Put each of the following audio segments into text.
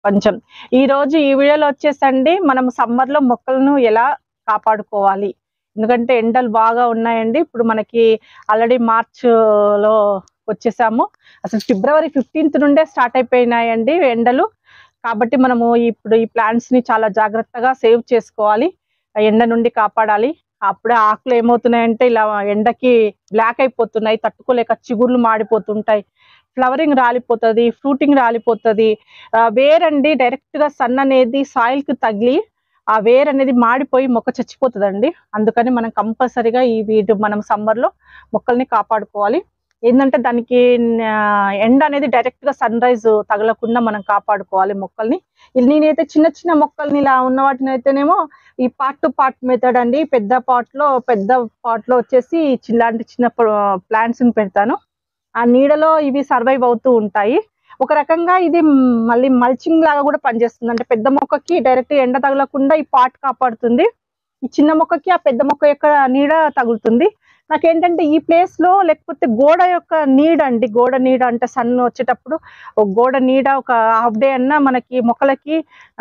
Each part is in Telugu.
ప్రపంచం ఈ రోజు ఈ వీడియోలో వచ్చేసండి మనం సమ్మర్ లో మొక్కలను ఎలా కాపాడుకోవాలి ఎందుకంటే ఎండలు బాగా ఉన్నాయండి ఇప్పుడు మనకి ఆల్రెడీ మార్చ్ లో వచ్చేసాము అసలు ఫిబ్రవరి ఫిఫ్టీన్త్ నుండే స్టార్ట్ అయిపోయినాయండి ఎండలు కాబట్టి మనము ఇప్పుడు ఈ ప్లాంట్స్ ని చాలా జాగ్రత్తగా సేవ్ చేసుకోవాలి ఆ ఎండ నుండి కాపాడాలి అప్పుడే ఆకులు ఏమవుతున్నాయంటే ఇలా ఎండకి బ్లాక్ అయిపోతున్నాయి తట్టుకోలేక చిగుర్లు మాడిపోతుంటాయి ఫ్లవరింగ్ రాలిపోతుంది ఫ్రూటింగ్ రాలిపోతుంది ఆ, వేరండి డైరెక్ట్ గా సన్ అనేది సాయిల్ కి తగిలి ఆ వేర్ అనేది మాడిపోయి మొక్క చచ్చిపోతుందండి అందుకని మనం కంపల్సరీగా ఈ వీటి మనం సమ్మర్ లో మొక్కల్ని కాపాడుకోవాలి ఏంటంటే దానికి ఆ, ఎండ అనేది డైరెక్ట్ గా సన్ రైజ్ తగలకుండా మనం కాపాడుకోవాలి మొక్కల్ని ఇది నేనైతే చిన్న చిన్న మొక్కల్ని ఇలా ఉన్న వాటిని అయితేనేమో ఈ పార్ట్ టు పార్ట్ మెథడ్ అండి పెద్ద పాట్ లో పెద్ద పాట్ లో వచ్చేసి ఇలాంటి చిన్న ప్లాంట్స్ ని పెడతాను ఆ నీడలో ఇవి సర్వైవ్ అవుతూ ఉంటాయి ఒక రకంగా ఇది మ్, మళ్ళీ మల్చింగ్ లాగా కూడా పనిచేస్తుంది అంటే పెద్ద మొక్కకి డైరెక్ట్ ఎండ తగలకుండా ఈ పాట్ కాపాడుతుంది ఈ చిన్న మొక్కకి ఆ పెద్ద మొక్క యొక్క నీడ తగులుతుంది నాకేంటంటే ఈ ప్లేస్ లో లేకపోతే గోడ యొక్క నీడ అండి గోడ నీడ అంటే సన్ వచ్చేటప్పుడు ఒక గోడ నీడ ఒక హాఫ్ డే అన్నా మనకి మొక్కలకి ఆ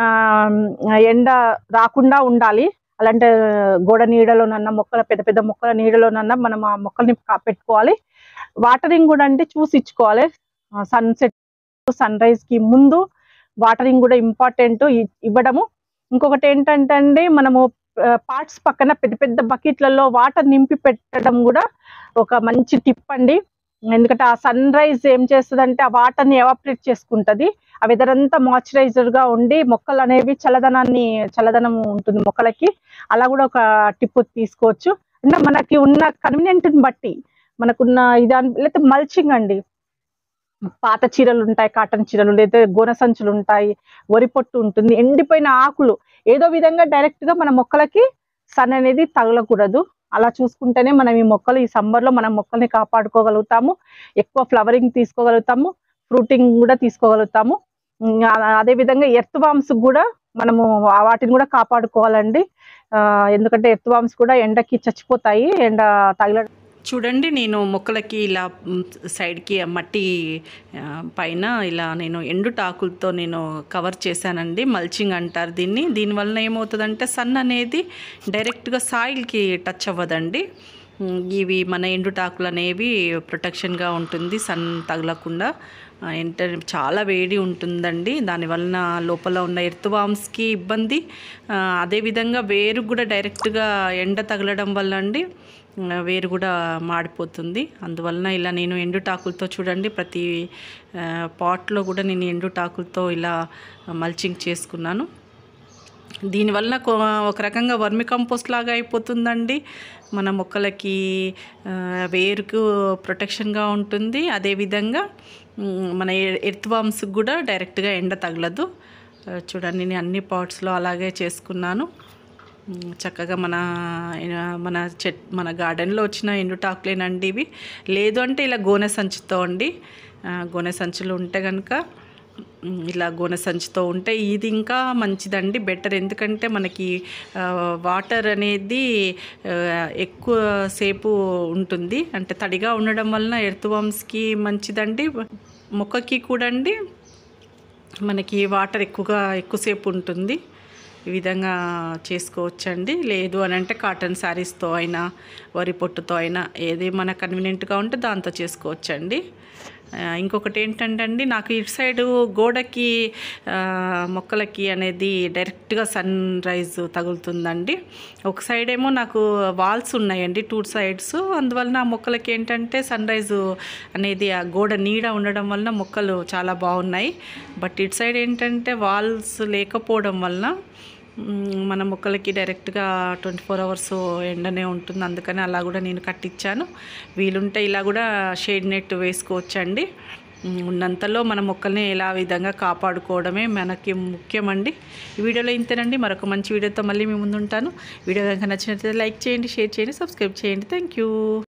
ఎండ రాకుండా ఉండాలి అలాంటి గోడ నీడలోనన్నా మొక్కల పెద్ద పెద్ద మొక్కల నీడలోనన్నా మనం ఆ మొక్కల్ని కా- పెట్టుకోవాలి వాటరింగ్ కూడా అంటే చూసి ఇచ్చుకోవాలి సన్సెట్ సన్ రైజ్ కి ముందు వాటరింగ్ కూడా ఇంపార్టెంట్ ఇవ్వడము ఇంకొకటి ఏంటంటే అండి మనము పార్ట్స్ పక్కన పెద్ద పెద్ద బకెట్లలో వాటర్ నింపి పెట్టడం కూడా ఒక మంచి టిప్ అండి ఎందుకంటే ఆ సన్ రైజ్ ఏం చేస్తుందంటే ఆ వాటర్ ని ఎవాపరేట్ చేసుకుంటది ఆ వెదర్ అంతా మాయిశ్చరైజర్ గా ఉండి మొక్కలు అనేవి చల్లదనాన్ని చల్లదనం ఉంటుంది మొక్కలకి అలా కూడా ఒక టిప్ తీసుకోవచ్చు అంటే మనకి ఉన్న కన్వీనియంట్ బట్టి మనకున్న ఇదాని లేకపోతే మల్చింగ్ అండి పాత చీరలు ఉంటాయి కాటన్ చీరలు లేదా గోన సంచులు ఉంటాయి వరి పొట్టు ఉంటుంది ఎండిపోయిన ఆకులు ఏదో విధంగా డైరెక్ట్ గా మన మొక్కలకి సన్ అనేది తగలకూడదు అలా చూసుకుంటేనే మనం ఈ మొక్కలు ఈ సమ్మర్ లో మనం మొక్కల్ని కాపాడుకోగలుగుతాము ఎక్కువ ఫ్లవరింగ్ తీసుకోగలుగుతాము ఫ్రూటింగ్ కూడా తీసుకోగలుగుతాము ఉమ్, ఆ- అదే విధంగా ఎర్త్ వామ్స్ కూడా మనము ఆ వాటిని కూడా కాపాడుకోవాలండి ఆ, ఎందుకంటే ఎర్త్ వామ్స్ కూడా ఎండకి చచ్చిపోతాయి ఎండ తగిల చూడండి నేను మొక్కలకి ఇలా మ్, సైడ్కి ఆ మట్టి ఆ, పైన ఇలా నేను ఎండుటాకులతో నేను కవర్ చేశానండి మల్చింగ్ అంటారు దీన్ని దీనివల్ల ఏమవుతుందంటే సన్ అనేది డైరెక్ట్గా సాయిల్కి టచ్ అవ్వదండి మ్, ఇవి మన ఎండుటాకులు అనేవి ప్రొటెక్షన్గా ఉంటుంది సన్ తగలకుండా ఆ, ఎంట చాలా వేడి ఉంటుందండి దానివలన లోపల ఉన్న ఎర్త్వామ్స్కి ఇబ్బంది ఆ, అదేవిధంగా వేరు కూడా డైరెక్ట్గా ఎండ తగలడం వల్ల అండి ఆ, వేరు కూడా మాడిపోతుంది అందువలన ఇలా నేను ఎండుటాకులతో చూడండి ప్రతి ఆ, పాట్లో కూడా నేను ఎండుటాకులతో ఇలా మల్చింగ్ చేసుకున్నాను దీనివల్ల కొ- ఒక రకంగా వర్మి కంపోస్ట్ లాగా అయిపోతుందండి మన మొక్కలకి ఆ, వేరుకు ప్రొటెక్షన్గా ఉంటుంది అదేవిధంగా మ్, మన ఎర్త్ వామ్స్కి కూడా డైరెక్ట్గా ఎండ తగలదు ఆ, చూడండి నేను అన్ని పాట్స్లో అలాగే చేసుకున్నాను మ్, చక్కగా మన మన చెట్ మన గార్డెన్లో వచ్చిన ఎండుటాకులేనండి ఇవి లేదు అంటే ఇలా గోనె సంచితో అండి ఆ, గోనె సంచులు ఉంటే కనుక మ్, ఇలా గోనె సంచితో ఉంటే ఇది ఇంకా మంచిదండి బెటర్ ఎందుకంటే మనకి ఆ, వాటర్ అనేది ఆ, ఎక్కువ సేపు ఉంటుంది అంటే తడిగా ఉండడం వలన ఎర్త్వామ్స్కి మంచిదండి మొక్కకి కూడా అండి మనకి వాటర్ ఎక్కువగా ఎక్కువసేపు ఉంటుంది ఈ విధంగా చేసుకోవచ్చండి లేదు అని అంటే కాటన్ శారీస్తో అయినా వరి పొట్టుతో అయినా ఏది మన కన్వీనియంట్గా ఉంటే దాంతో చేసుకోవచ్చండి ఆ, ఇంకొకటి ఏంటంటే అండి నాకు ఇటు సైడు గోడకి ఆ, మొక్కలకి అనేది డైరెక్ట్గా సన్ రైజ్ తగులుతుందండి ఒక సైడ్ ఏమో నాకు వాల్స్ ఉన్నాయండి టూ సైడ్స్ అందువలన ఆ మొక్కలకి ఏంటంటే సన్ రైజ్ అనేది ఆ గోడ నీడ ఉండడం వలన మొక్కలు చాలా బాగున్నాయి బట్ ఇటు సైడ్ ఏంటంటే వాల్స్ లేకపోవడం వలన మ్, మన మొక్కలకి డైరెక్ట్గా ట్వంటీ ఫోర్ అవర్స్ ఎండనే ఉంటుంది అందుకని అలా కూడా నేను కట్టించాను వీలుంటే ఇలా కూడా షేడ్ నెట్ వేసుకోవచ్చండి మ్, ఉన్నంతలో మన మొక్కల్ని ఎలా విధంగా కాపాడుకోవడమే మనకి ముఖ్యమండి ఈ వీడియోలో ఇంతేనండి మరొక మంచి వీడియోతో మళ్ళీ మీ ముందు ఉంటాను వీడియో కనుక నచ్చినట్లయితే లైక్ చేయండి షేర్ చేయండి సబ్స్క్రైబ్ చేయండి థ్యాంక్ యూ